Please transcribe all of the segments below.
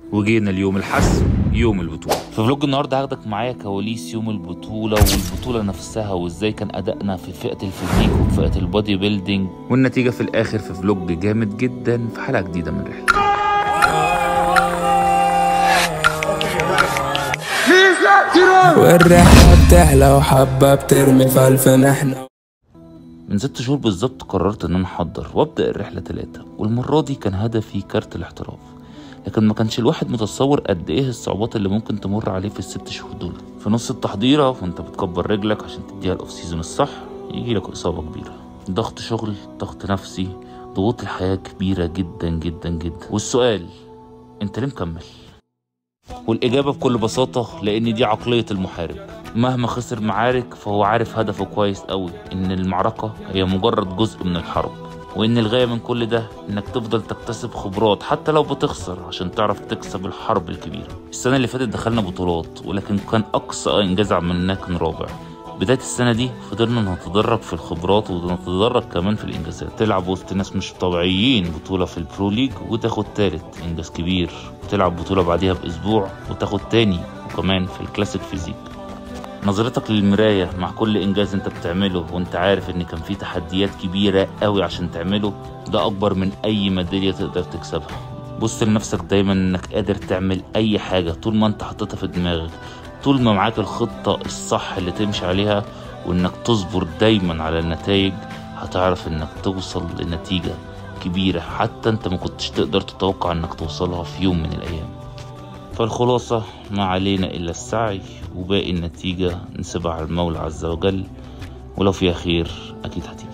وجينا اليوم الحسم يوم البطولة في فلوج النهارده هاخدك معايا كواليس يوم البطولة والبطولة نفسها وازاي كان أدائنا في فئة الفيزيك وفي فئة البودي بيلدينج والنتيجة في الآخر في فلوج جامد جدا في حلقة جديدة من رحلة والرحلة بتحلى وحبة بترمي فلفل احنا من ست شهور بالظبط قررت ان انا احضر وابدا الرحله تلاتة والمره دي كان هدفي كارت الاحتراف لكن ما كانش الواحد متصور قد ايه الصعوبات اللي ممكن تمر عليه في الست شهور دول في نص التحضيره وانت بتكبر رجلك عشان تديها الاوف سيزون الصح يجي لك اصابه كبيره ضغط شغل ضغط نفسي ضغوط الحياه كبيره جدا جدا جدا والسؤال انت ليه مكمل والإجابة بكل بساطة لأن دي عقلية المحارب مهما خسر معارك فهو عارف هدفه كويس قوي إن المعركة هي مجرد جزء من الحرب وإن الغاية من كل ده إنك تفضل تكتسب خبرات حتى لو بتخسر عشان تعرف تكسب الحرب الكبيرة السنة اللي فاتت دخلنا بطولات ولكن كان أقصى إنجاز عملناه كان رابع بداية السنة دي فضلنا نتدرج في الخبرات ونتدرج كمان في الإنجازات تلعب وسط ناس مش طبيعيين بطولة في البرو ليج وتاخد تالت إنجاز كبير وتلعب بطولة بعديها بأسبوع وتاخد تاني وكمان في الكلاسيك فيزيك نظرتك للمراية مع كل إنجاز أنت بتعمله وأنت عارف إن كان في تحديات كبيرة قوي عشان تعمله ده أكبر من أي ميدالية تقدر تكسبها بص لنفسك دايما إنك قادر تعمل أي حاجة طول ما أنت حاططها في دماغك طول ما معاك الخطة الصح اللي تمشي عليها وإنك تصبر دايما على النتائج هتعرف إنك توصل لنتيجة كبيرة حتى أنت ما كنتش تقدر تتوقع إنك توصلها في يوم من الأيام فالخلاصة ما علينا إلا السعي وباقي النتيجة نسيبها على المولى عز وجل ولو فيها خير أكيد هتيجي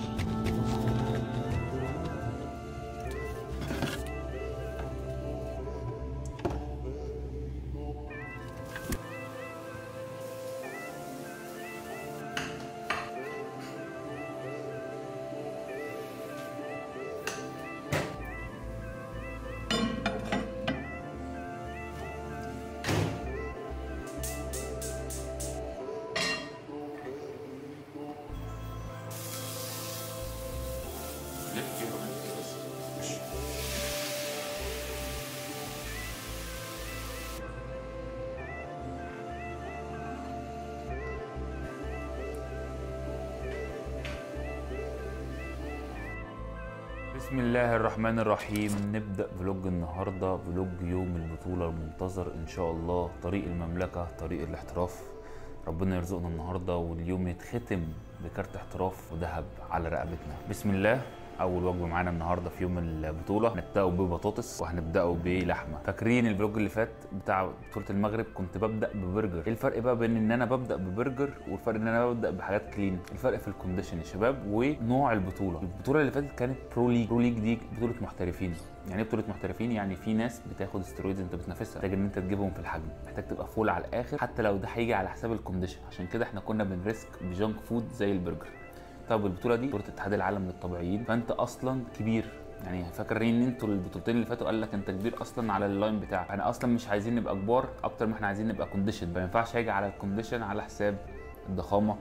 بسم الله الرحمن الرحيم نبدأ فلوج النهاردة فلوج يوم البطولة المنتظر إن شاء الله طريق المملكة طريق الاحتراف ربنا يرزقنا النهاردة واليوم يتختم بكارت احتراف وذهب على رقبتنا بسم الله اول وجبه معانا النهارده في يوم البطوله هنبداوا ببطاطس وهنبداوا بلحمه فاكرين الفلوج اللي فات بتاع بطوله المغرب كنت ببدا ببرجر ايه الفرق بقى بين ان انا ببدا ببرجر والفرق ان انا ببدا بحاجات كلين الفرق في الكونديشن يا شباب ونوع البطوله البطوله اللي فاتت كانت برو ليج برو ليج دي بطوله محترفين يعني ايه بطوله محترفين يعني في ناس بتاخد استرويدز انت بتنافسها محتاج ان انت تجيبهم في الحجم محتاج تبقى فول على الاخر حتى لو ده هيجي على حساب الكونديشن عشان كده احنا كنا بنريسك بجانك فود زي البرجر طب البطوله دي بطوله اتحاد العالم للطبيعيين فانت اصلا كبير يعني فاكرين ان انتوا البطولتين اللي فاتوا قال لك انت كبير اصلا على اللاين بتاعك احنا اصلا مش عايزين نبقى كبار اكتر ما احنا عايزين نبقى كونديشن ما ينفعش اجي على الكونديشن على حساب الضخامه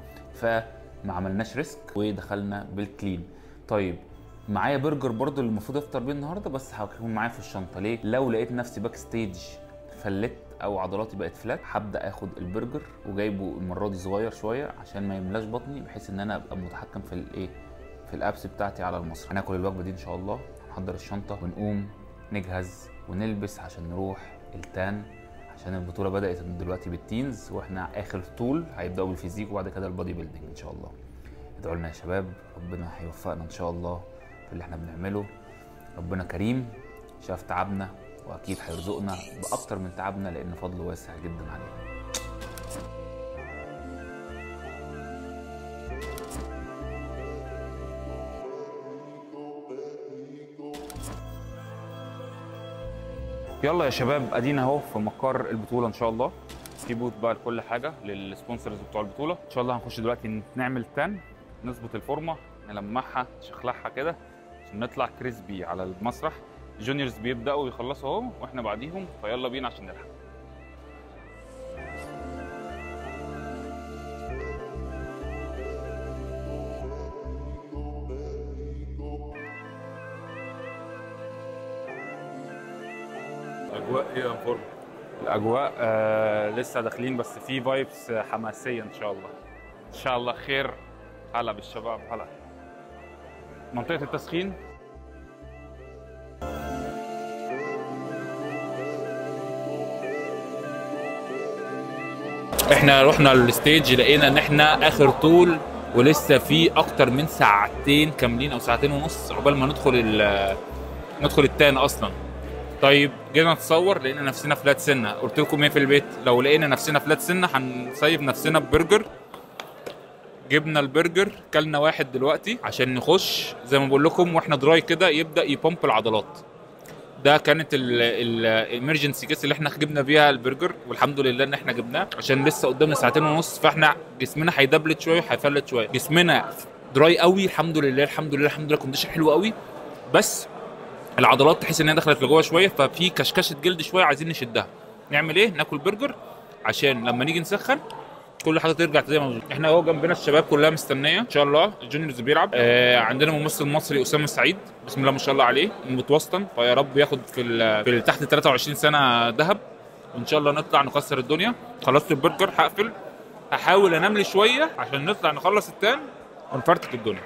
فما عملناش ريسك ودخلنا بالكلين طيب معايا برجر برضو اللي المفروض افطر بيه النهارده بس هيكون معايا في الشنطه ليه لو لقيت نفسي باك ستيج فلت او عضلاتي بقت فلات هبدا اخد البرجر وجايبه المره دي صغير شويه عشان ما يملاش بطني بحيث ان انا ابقى متحكم في الايه في الابس بتاعتي على المسرح هناكل الوجبه دي ان شاء الله نحضر الشنطه ونقوم نجهز ونلبس عشان نروح التان عشان البطوله بدات من دلوقتي بالتينز واحنا اخر طول هيبداوا بالفيزيك وبعد كده البادي بيلدينج ان شاء الله ادعوا لنا يا شباب ربنا هيوفقنا ان شاء الله في اللي احنا بنعمله ربنا كريم شاف تعبنا واكيد هيرزقنا باكتر من تعبنا لان فضله واسع جدا علينا يلا يا شباب ادينا اهو في مقر البطوله ان شاء الله في بوث بقى لكل حاجه للسبونسرز بتوع البطوله ان شاء الله هنخش دلوقتي نعمل تان نظبط الفورمه نلمعها نشخلعها كده عشان نطلع كريسبي على المسرح الجونيورز بيبداوا يخلصوا اهو واحنا بعديهم فيلا بينا عشان نلحق اجواء ايه انفورم الاجواء آه لسه داخلين بس في فايبس حماسيه ان شاء الله ان شاء الله خير هلا بالشباب هلا منطقه التسخين احنا رحنا الستيج لقينا ان احنا اخر طول ولسه في اكتر من ساعتين كاملين او ساعتين ونص عقبال ما ندخل ال- ندخل التان اصلا طيب جينا نتصور لقينا نفسنا فلات سنه قلت لكم ايه في البيت لو لقينا نفسنا فلات سنه هنسيب نفسنا ببرجر جبنا البرجر كلنا واحد دلوقتي عشان نخش زي ما بقول لكم واحنا دراي كده يبدا يبمب العضلات ده كانت الامرجنسي كيس اللي احنا جبنا بيها البرجر والحمد لله ان احنا جبناه عشان لسه قدامنا ساعتين ونص فاحنا جسمنا هيدبلت شويه وهيفلت شويه جسمنا دراي قوي الحمد لله الحمد لله الحمد لله كونديشن حلو قوي بس العضلات تحس ان هي دخلت لجوه شويه ففي كشكشه جلد شويه عايزين نشدها نعمل ايه ناكل برجر عشان لما نيجي نسخن كل حاجه ترجع زي ما بتقول. احنا اهو جنبنا الشباب كلها مستنيه ان شاء الله الجونيورز بيلعب آه عندنا ممثل مصري اسامه سعيد بسم الله ما شاء الله عليه متوسطن فيا رب ياخد في ال في ال تحت 23 سنه ذهب وان شاء الله نطلع نكسر الدنيا خلصت البرجر هقفل هحاول انام لي شويه عشان نطلع نخلص التان ونفرتك الدنيا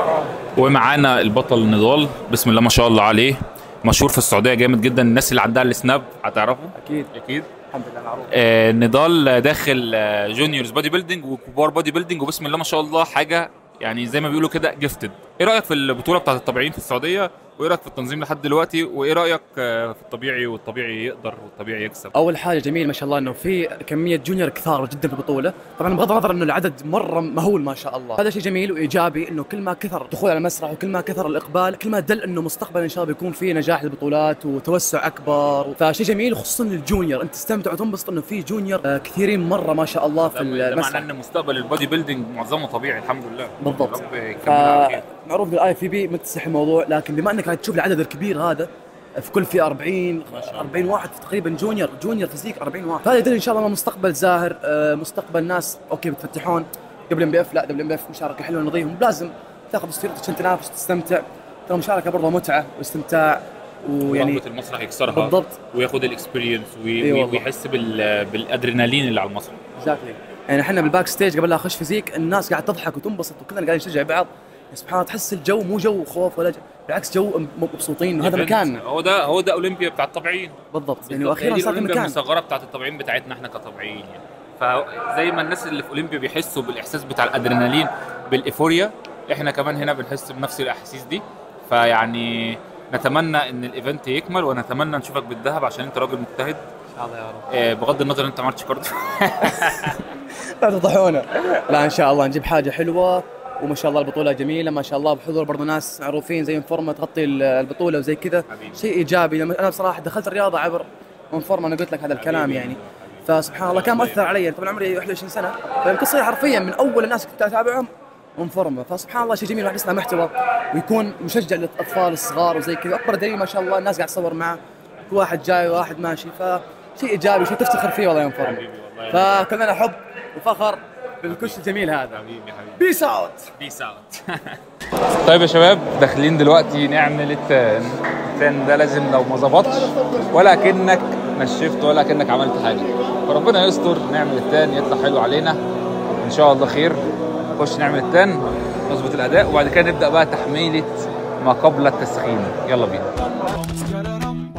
ومعانا البطل نضال بسم الله ما شاء الله عليه مشهور في السعوديه جامد جدا الناس اللي عندها السناب هتعرفه اكيد اكيد الحمد لله معروف آه نضال داخل آه جونيورز بودي بيلدينج وكبار بودي بيلدينج وبسم الله ما شاء الله حاجه يعني زي ما بيقولوا كده جيفتد ايه رايك في البطوله بتاعت الطبيعيين في السعوديه وايه رايك في التنظيم لحد دلوقتي وايه رايك آه في الطبيعي والطبيعي يقدر والطبيعي يكسب اول حاجه جميل ما شاء الله انه في كميه جونيور كثار جدا في البطوله طبعا بغض النظر انه العدد مره مهول ما شاء الله هذا شيء جميل وايجابي انه كل ما كثر الدخول على المسرح وكل ما كثر الاقبال كل ما دل انه مستقبلا ان شاء الله بيكون في نجاح للبطولات وتوسع اكبر فشيء جميل خصوصا للجونيور انت تستمتع وتنبسط انه في جونيور آه، كثيرين مره ما شاء الله في ده معناه المسرح ان مستقبل البودي بيلدينج معظمه طبيعي الحمد لله بالضبط. رب يكملها على خير فمعروف بالاي في بي مكتسح الموضوع لكن بما انك قاعد تشوف العدد الكبير هذا في كل في 40 40 واحد تقريبا جونيور جونيور فيزيك 40 واحد فهذا يدل ان شاء الله انه مستقبل زاهر آه، مستقبل ناس اوكي بتفتحون دبليو ام بي اف لا دبليو ام بي اف مشاركه حلوه نظيفه لازم تاخذ استيرتك عشان تنافس وتستمتع ترى مشاركه برضه متعه واستمتاع ويعني رغبة المسرح يكسرها بالضبط وياخد الاكسبيرينس إي والله. ويحس بال... بالادرينالين اللي على المسرح اكزاكتلي يعني احنا بالباك ستيج قبل لا اخش فيزيك الناس قاعد تضحك وتنبسط وكلنا قاعدين نشجع بعض سبحان الله تحس الجو مو جو خوف ولا جو بالعكس جو م- مبسوطين وهذا Event. مكاننا هو ده هو ده اولمبيا بتاع الطبيعيين بالضبط يعني بالضبط. هي واخيرا دي صار في الأولمبيا مكان المصغره بتاعت الطبيعيين بتاعتنا احنا كطبيعيين يعني فزي ما الناس اللي في اولمبيا بيحسوا بالاحساس بتاع الادرينالين بالايفوريا احنا كمان هنا بنحس بنفس الاحاسيس دي فيعني نتمنى ان الايفنت يكمل ونتمنى نشوفك بالذهب عشان انت راجل مجتهد ان شاء الله يا رب آه، بغض النظر ان انت ما عملتش كارديو لا تفضحونا لا ان شاء الله نجيب حاجه حلوه وما شاء الله البطوله جميله ما شاء الله بحضور برضو ناس معروفين زي انفورما تغطي ال- البطوله وزي كذا حبيبي. شيء ايجابي لما انا بصراحه دخلت الرياضه عبر انفورما انا قلت لك هذا الكلام حبيبي. يعني فسبحان الله كان مؤثر علي طبعا عمري 21 سنه فيمكن صير حرفيا من اول الناس كنت اتابعهم انفورما فسبحان الله شيء جميل الواحد يصنع محتوى ويكون مشجع للاطفال الصغار وزي كذا اكبر دليل ما شاء الله الناس قاعد تصور معه كل واحد جاي وواحد ماشي فشيء ايجابي شيء تفتخر فيه والله يا انفورما حبيبي والله فكلنا حب وفخر بالكش الجميل هذا حبيبي حبيبي بيس اوت بيس اوت طيب يا شباب داخلين دلوقتي نعمل التان التان ده لازم لو ما ظبطش ولا كأنك نشفت ولا كأنك عملت حاجه فربنا يستر نعمل التان يطلع حلو علينا ان شاء الله خير نخش نعمل التان نظبط الاداء وبعد كده نبدا بقى تحميله ما قبل التسخين يلا بينا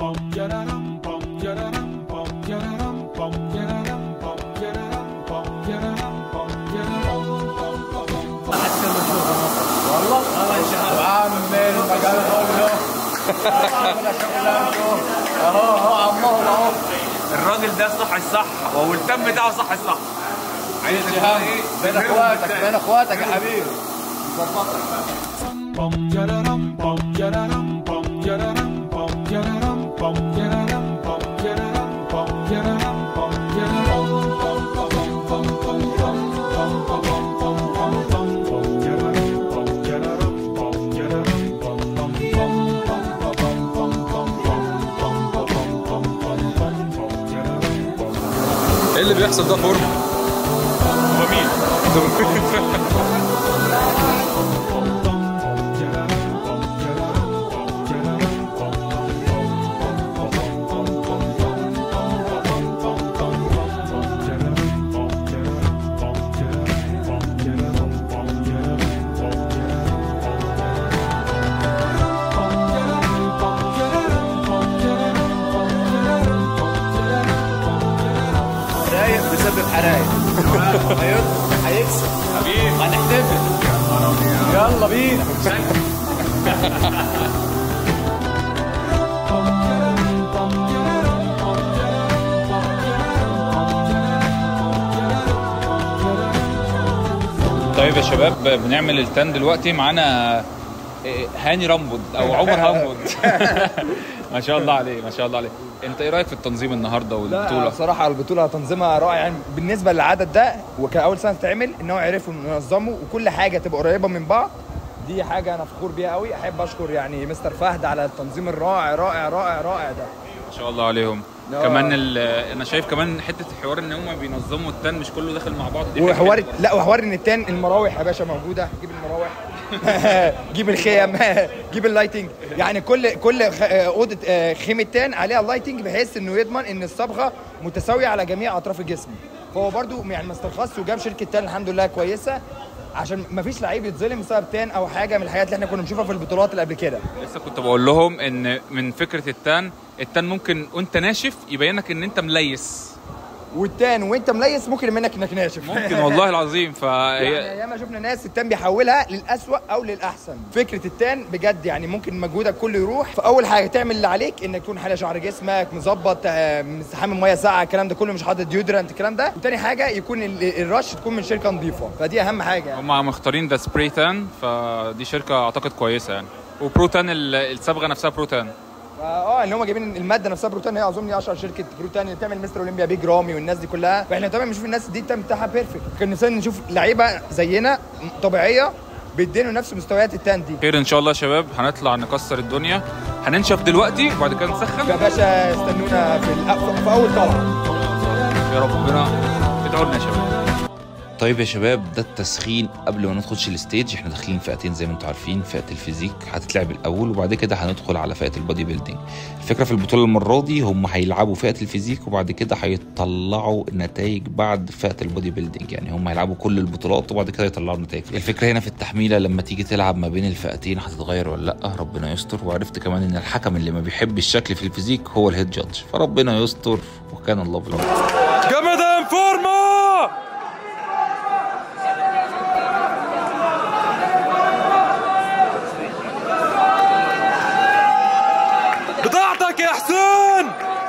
الراجل ده صح الصح والتم بتاعه صح الصح عايز بين اخواتك بين اخواتك يا حبيبي ايه اللي بيحصل ده فورم؟ هو مين؟ رايق هيكسب حبيبي هنحتفل يلا بينا طيب يا شباب بنعمل التان دلوقتي معانا إيه، هاني رامبود او عمر رامبود ما شاء الله عليه ما شاء الله عليه انت ايه رايك في التنظيم النهارده لا والبطوله بصراحة البطولة تنظيمها رائع يعني بالنسبة للعدد ده وكأول سنة تتعمل إن هو عرفوا ينظموا وكل حاجة تبقى قريبة من بعض دي حاجة أنا فخور بيها قوي أحب أشكر يعني مستر فهد على التنظيم الرائع رائع رائع رائع ده ما شاء الله عليهم آه. كمان ال- انا شايف كمان حته الحوار ان هم بينظموا التان مش كله داخل مع بعض دي حاجة وحوار حلوة. لا وحوار ان التان المراوح يا باشا موجوده جيب المراوح جيب الخيم جيب اللايتنج يعني كل كل خ- اوضه آه، خيمه تان عليها اللايتنج بحيث انه يضمن ان الصبغه متساويه على جميع اطراف الجسم فهو برضو يعني ما استرخصش وجاب شركه تان الحمد لله كويسه عشان ما فيش لعيب يتظلم بسبب تان او حاجه من الحاجات اللي احنا كنا بنشوفها في البطولات اللي قبل كده لسه كنت بقول لهم ان من فكره التان التان ممكن وانت ناشف يبينك ان انت مليس والتان وانت مليس ممكن منك انك ناشف ممكن والله العظيم فهي يعني ياما شفنا ناس التان بيحولها للأسوأ او للاحسن فكره التان بجد يعني ممكن مجهودك كله يروح فاول حاجه تعمل اللي عليك انك تكون حالة شعر جسمك مظبط آه، مستحمم ميه ساقعه الكلام ده كله مش حاطط ديودرنت الكلام ده وتاني حاجه يكون ال- الرش تكون من شركه نظيفه فدي اهم حاجه يعني. هم مختارين ده سبراي تان فدي شركه اعتقد كويسه يعني وبروتان ال- الصبغه نفسها بروتان اه ان هم جايبين الماده نفسها بروتان هي اظن اشهر شركه بروتان اللي بتعمل مستر اولمبيا بيج رامي والناس دي كلها فاحنا طبعا بنشوف الناس دي التان بتاعها بيرفكت كان نفسنا نشوف لعيبه زينا طبيعيه بيدينوا نفس مستويات التان دي خير ان شاء الله يا شباب هنطلع نكسر الدنيا هننشف دلوقتي وبعد كده نسخن يا باشا استنونا في, الأ- في اول طلعه يا ربنا ادعوا لنا يا شباب طيب يا شباب ده التسخين قبل ما ندخلش الستيج احنا داخلين فئتين زي ما انتم عارفين فئه الفيزيك هتتلعب الاول وبعد كده هندخل على فئه البودي بيلدينج الفكره في البطوله المره دي هم هيلعبوا فئه الفيزيك وبعد كده هيطلعوا النتائج بعد فئه البودي بيلدينج يعني هم هيلعبوا كل البطولات وبعد كده يطلعوا النتائج الفكره هنا في التحميله لما تيجي تلعب ما بين الفئتين هتتغير ولا لا ربنا يستر وعرفت كمان ان الحكم اللي ما بيحب الشكل في الفيزيك هو الهيد جادج فربنا يستر وكان الله بالعون جامد فورما بضاعتك يا حسين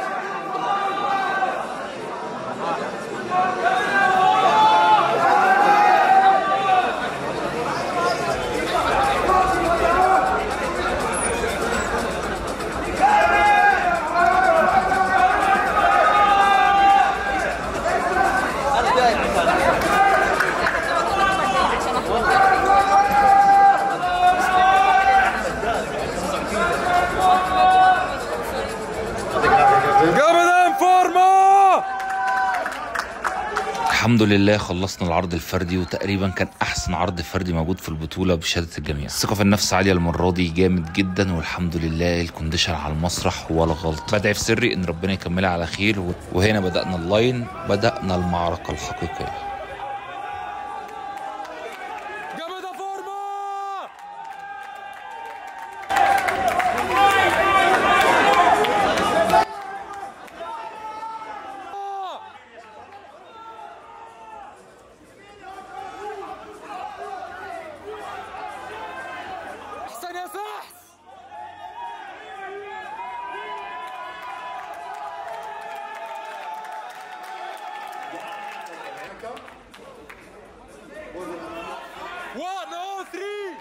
جامد فورما الحمد لله خلصنا العرض الفردي وتقريبا كان احسن عرض فردي موجود في البطوله بشهاده الجميع الثقه في النفس عاليه المره دي جامد جدا والحمد لله الكونديشن على المسرح ولا غلط بدعي في سري ان ربنا يكملها على خير و- وهنا بدانا اللاين بدانا المعركه الحقيقيه جامد فورما احسن يا فحص One, oh, three.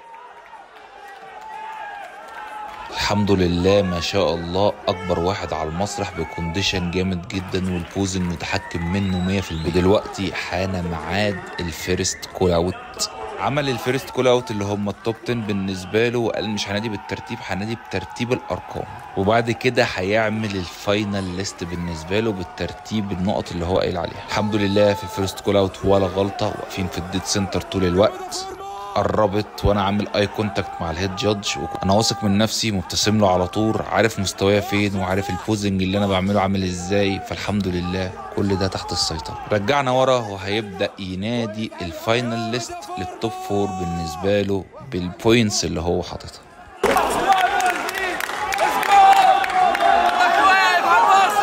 الحمد لله ما شاء الله اكبر واحد على المسرح بكونديشن جامد جدا والبوزن متحكم منه 100% ودلوقتي حان ميعاد الفيرست كول اوت عمل الفيرست كول اوت اللي هم التوب 10 بالنسبه له وقال مش هنادي بالترتيب هنادي بترتيب الارقام وبعد كده هيعمل الفاينل ليست بالنسبه له بالترتيب النقط اللي هو قايل عليها الحمد لله في الفيرست كول اوت ولا غلطه واقفين في الديد سنتر طول الوقت قربت وانا عامل اي كونتاكت مع الهيد جادج انا واثق من نفسي مبتسم له على طول عارف مستوايا فين وعارف البوزنج اللي انا بعمله عامل ازاي فالحمد لله كل ده تحت السيطره رجعنا ورا وهيبدا ينادي الفاينل ليست للتوب فور بالنسبه له بالبوينتس اللي هو حاططها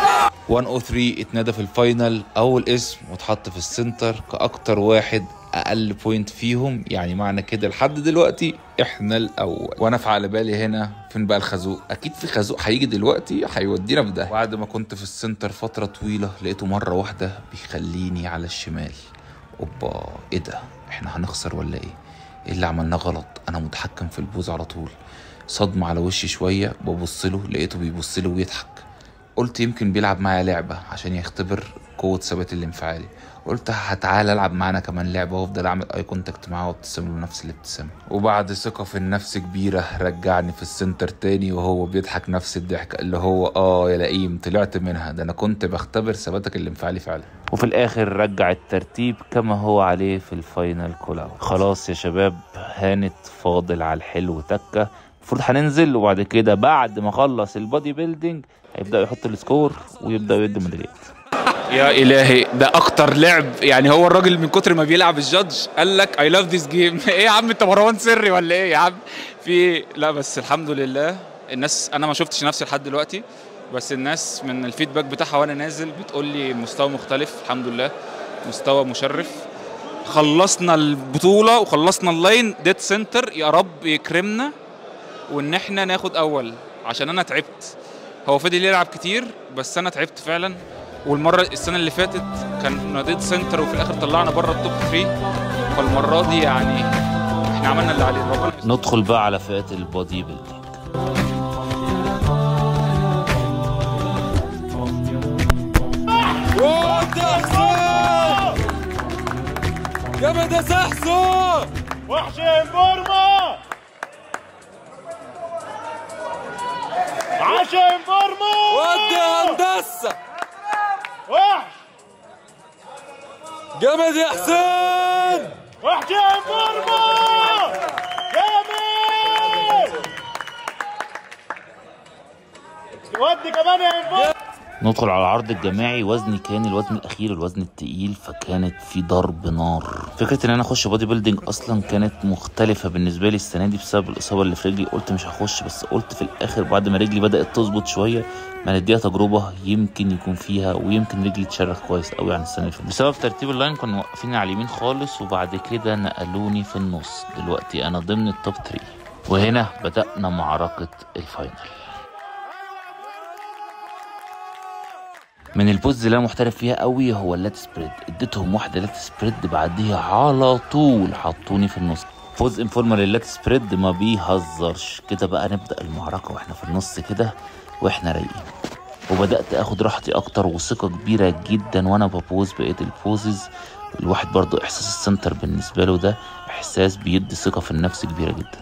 103 اتنادى في الفاينل اول اسم واتحط في السنتر كاكتر واحد اقل بوينت فيهم يعني معنى كده لحد دلوقتي احنا الاول وانا في على بالي هنا فين بقى الخازوق اكيد في خازوق هيجي دلوقتي هيودينا في ده بعد ما كنت في السنتر فتره طويله لقيته مره واحده بيخليني على الشمال اوبا ايه ده احنا هنخسر ولا ايه ايه اللي عملناه غلط انا متحكم في البوز على طول صدمة على وشي شوية ببص له لقيته بيبص له ويضحك قلت يمكن بيلعب معايا لعبة عشان يختبر قوة ثبات الانفعالي قلت هتعالى العب معانا كمان لعبة وافضل اعمل اي كونتاكت معاه وابتسم له نفس الابتسامة وبعد ثقة في النفس كبيرة رجعني في السنتر تاني وهو بيضحك نفس الضحكة اللي هو اه يا لئيم طلعت منها ده انا كنت بختبر ثباتك الانفعالي فعلا وفي الاخر رجع الترتيب كما هو عليه في الفاينل كول اوت خلاص يا شباب هانت فاضل على الحلو تكه المفروض هننزل وبعد كده بعد ما اخلص البادي بيلدينج هيبدا يحط السكور ويبدا يدي ميداليات يا الهي ده اكتر لعب يعني هو الراجل من كتر ما بيلعب الجادج قال لك اي لاف ذيس جيم ايه يا عم انت مروان سري ولا ايه يا عم في إيه؟ لا بس الحمد لله الناس انا ما شفتش نفسي لحد دلوقتي بس الناس من الفيدباك بتاعها وانا نازل بتقول لي مستوى مختلف الحمد لله مستوى مشرف خلصنا البطوله وخلصنا اللاين ديد سنتر يا رب يكرمنا وان احنا ناخد اول عشان انا تعبت هو فضل يلعب كتير بس انا تعبت فعلا والمره السنه اللي فاتت كان ديد سنتر وفي الاخر طلعنا بره التوب 3 فالمره دي يعني احنا عملنا اللي علينا ربنا ندخل بقى على فئه البادي بيلدينج ودي يا حسين جامد يا سحسو وحش انفورما عاش انفورما ودي يا هندسه وحش جامد يا حسين وحش انفورما جامد ودي كمان يا انفورما ندخل على العرض الجماعي وزني كان الوزن الاخير الوزن التقيل فكانت في ضرب نار فكره ان انا اخش بادي بيلدينج اصلا كانت مختلفه بالنسبه لي السنه دي بسبب الاصابه اللي في رجلي قلت مش هخش بس قلت في الاخر بعد ما رجلي بدات تظبط شويه ما نديها تجربه يمكن يكون فيها ويمكن رجلي تشرخ كويس قوي عن السنه اللي فاتت بسبب ترتيب اللاين كانوا موقفيني على اليمين خالص وبعد كده نقلوني في النص دلوقتي انا ضمن التوب 3 وهنا بدانا معركه الفاينل من البوز اللي انا محترف فيها قوي هو اللات سبريد اديتهم واحده لات سبريد بعديها على طول حطوني في النص فوز انفورمال اللات سبريد ما بيهزرش كده بقى نبدا المعركه واحنا في النص كده واحنا رايقين وبدات اخد راحتي اكتر وثقه كبيره جدا وانا ببوز بقيه البوزز الواحد برضو احساس السنتر بالنسبه له ده احساس بيدي ثقه في النفس كبيره جدا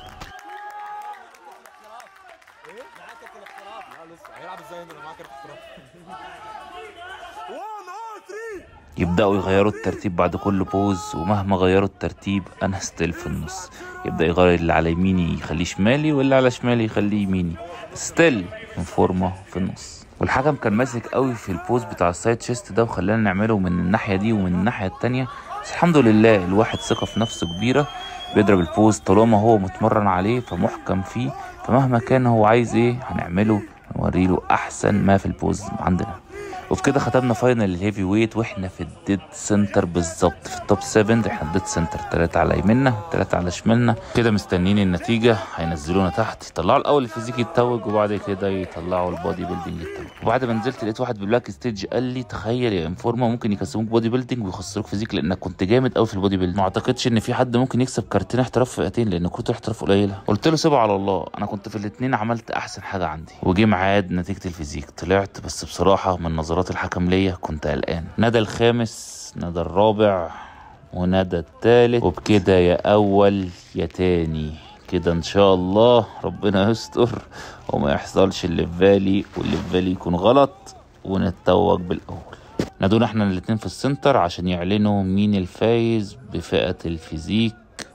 يبدأوا يغيروا الترتيب بعد كل بوز ومهما غيروا الترتيب أنا ستيل في النص يبدأ يغير اللي على يميني يخليه شمالي واللي على شمالي يخليه يميني ستيل من فورمة في النص والحكم كان ماسك قوي في البوز بتاع السايد شيست ده وخلانا نعمله من الناحية دي ومن الناحية التانية بس الحمد لله الواحد ثقة في نفسه كبيرة بيضرب البوز طالما هو متمرن عليه فمحكم فيه فمهما كان هو عايز ايه هنعمله نوريله احسن ما في البوز عندنا وفي كده ختمنا فاينل الهيفي ويت واحنا في الديد سنتر بالظبط في التوب 7 احنا الديد سنتر ثلاثة على يميننا ثلاثة على شمالنا كده مستنيين النتيجة هينزلونا تحت يطلعوا الاول الفيزيك يتوج وبعد كده يطلعوا البودي بيلدينج يتوج وبعد ما نزلت لقيت واحد بالبلاك ستيج قال لي تخيل يا انفورما ممكن يكسبوك بودي بيلدينج ويخسروك فيزيك لانك كنت جامد قوي في البودي بيلدينج ما اعتقدش ان في حد ممكن يكسب كارتين احتراف في فئتين لان كروت الاحتراف قليله قلت له سيبه على الله انا كنت في الاثنين عملت احسن حاجه عندي وجه ميعاد نتيجه الفيزيك طلعت بس بصراحه من نظرات الحكم ليا كنت قلقان ندى الخامس ندى الرابع وندى التالت وبكده يا اول يا تاني كده ان شاء الله ربنا يستر وما يحصلش اللي في بالي واللي في بالي يكون غلط ونتوج بالاول نادونا احنا الاتنين في السنتر عشان يعلنوا مين الفايز بفئة الفيزيك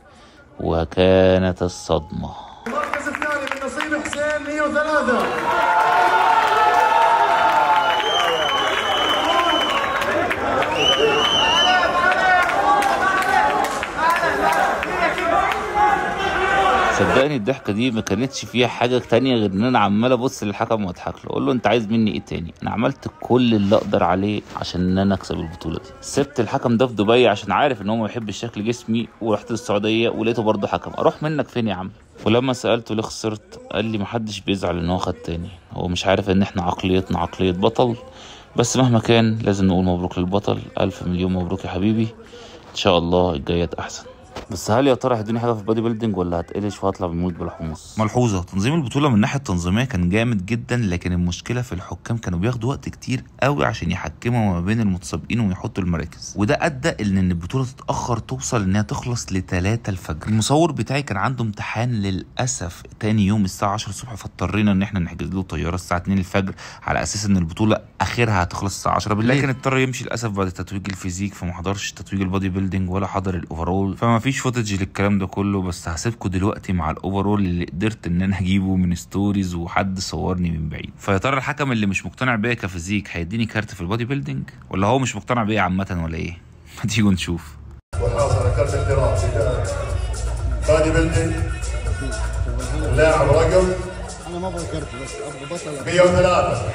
وكانت الصدمة المركز الثاني من نصيب حسين 103 صدقني الضحكه دي ما كانتش فيها حاجه تانية غير ان انا عمال ابص للحكم واضحك له اقول له انت عايز مني ايه تاني انا عملت كل اللي اقدر عليه عشان ان انا اكسب البطوله دي سبت الحكم ده في دبي عشان عارف ان هو ما بيحبش شكل جسمي ورحت السعوديه ولقيته برضه حكم اروح منك فين يا عم ولما سالته ليه خسرت قال لي محدش بيزعل ان هو خد تاني هو مش عارف ان احنا عقليتنا عقليه بطل بس مهما كان لازم نقول مبروك للبطل الف مليون مبروك يا حبيبي ان شاء الله الجايات احسن بس هل يا ترى هيدوني حاجه في البودي بيلدينج ولا هتقلش وهطلع بموت بالحمص ملحوظة تنظيم البطولة من ناحية تنظيمية كان جامد جدا لكن المشكلة في الحكام كانوا بياخدوا وقت كتير قوي عشان يحكموا ما بين المتسابقين ويحطوا المراكز وده ادى ان إن البطولة تتأخر توصل انها تخلص ل 3 الفجر المصور بتاعي كان عنده امتحان للأسف تاني يوم الساعة 10 الصبح فاضطرينا ان احنا نحجز له طيارة الساعة 2 الفجر على اساس ان البطولة اخرها هتخلص الساعة 10 بالليل لكن اضطر يمشي للاسف بعد تتويج الفيزيك فما حضرش تتويج البودي بيلدينج ولا حضر الاوفرول فما فيش فوتج للكلام ده كله بس هسيبكم دلوقتي مع الاوفرول اللي قدرت ان انا اجيبه من ستوريز وحد صورني من بعيد فيا ترى الحكم اللي مش مقتنع بيا كفيزيك هيديني كارت في البودي بيلدينج ولا هو مش مقتنع بيا عامه ولا ايه ما تيجوا نشوف والحاصل على كرت احتراف في بادي بيلدينج اللاعب رقم انا ما ابغى كرت بس ابغى بطل 103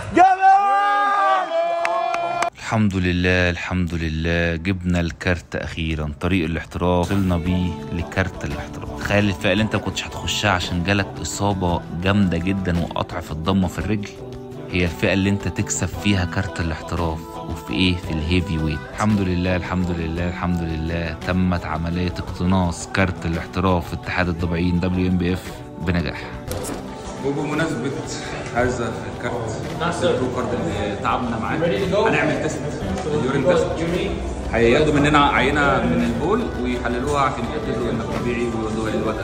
الحمد لله الحمد لله جبنا الكارت اخيرا طريق الاحتراف وصلنا بيه لكارت الاحتراف تخيل الفئه اللي انت كنتش هتخشها عشان جالك اصابه جامده جدا وقطع في الضمه في الرجل هي الفئه اللي انت تكسب فيها كارت الاحتراف وفي ايه في الهيفي ويت الحمد لله الحمد لله الحمد لله تمت عمليه اقتناص كارت الاحتراف في اتحاد الضبعين دبليو ام بي اف بنجاح وبمناسبة هذا الكارت البرو كارد اللي تعبنا معاه هنعمل تيست اليورين تيست هياخدوا مننا عينة من البول ويحللوها عشان يتأكدوا انك طبيعي ويودوها للوتر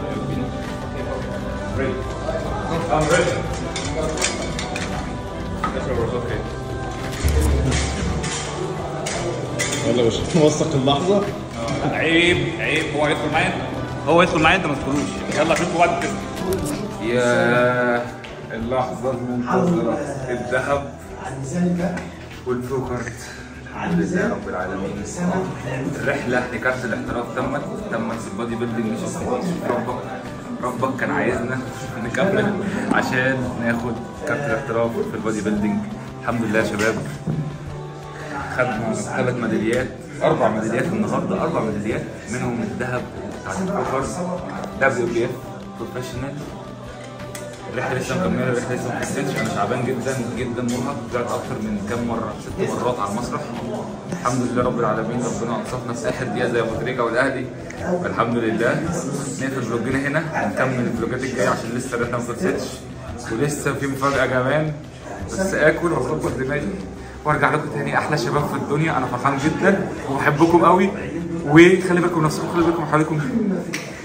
يلا مش نوثق اللحظه عيب عيب هو يدخل معايا هو يدخل معايا انت ما تدخلوش يلا اشوفكم بعد التيست يا اللحظة المنتظرة الذهب والبرو كارد الحمد لله رب العالمين الرحلة لكارت الاحتراف تمت تمت في البادي بيلدينج مش ربك ربك كان عايزنا نكمل عشان ناخد كارت الاحتراف في البادي بيلدينج الحمد لله يا شباب خدنا ثلاث ميداليات اربع ميداليات النهارده اربع ميداليات منهم الذهب بتاعت البروكرز دبليو بي اف بروفيشنال الرحله لسه مكمله الرحله لسه ما خلصتش انا تعبان جدا جدا مرهق طلعت اكتر من كام مره ست مرات على المسرح الحمد لله رب العالمين ربنا انصفنا في اخر دقيقه زي ابو تريكه والاهلي فالحمد لله نقفل فلوجنا هنا هنكمل الفلوجات الجايه عشان لسه الرحله ما خلصتش ولسه في مفاجاه كمان بس اكل واظبط دماغي وارجع لكم تاني احلى شباب في الدنيا انا فرحان جدا وبحبكم قوي وخلي بالكم من نفسكم خلي بالكم من حواليكم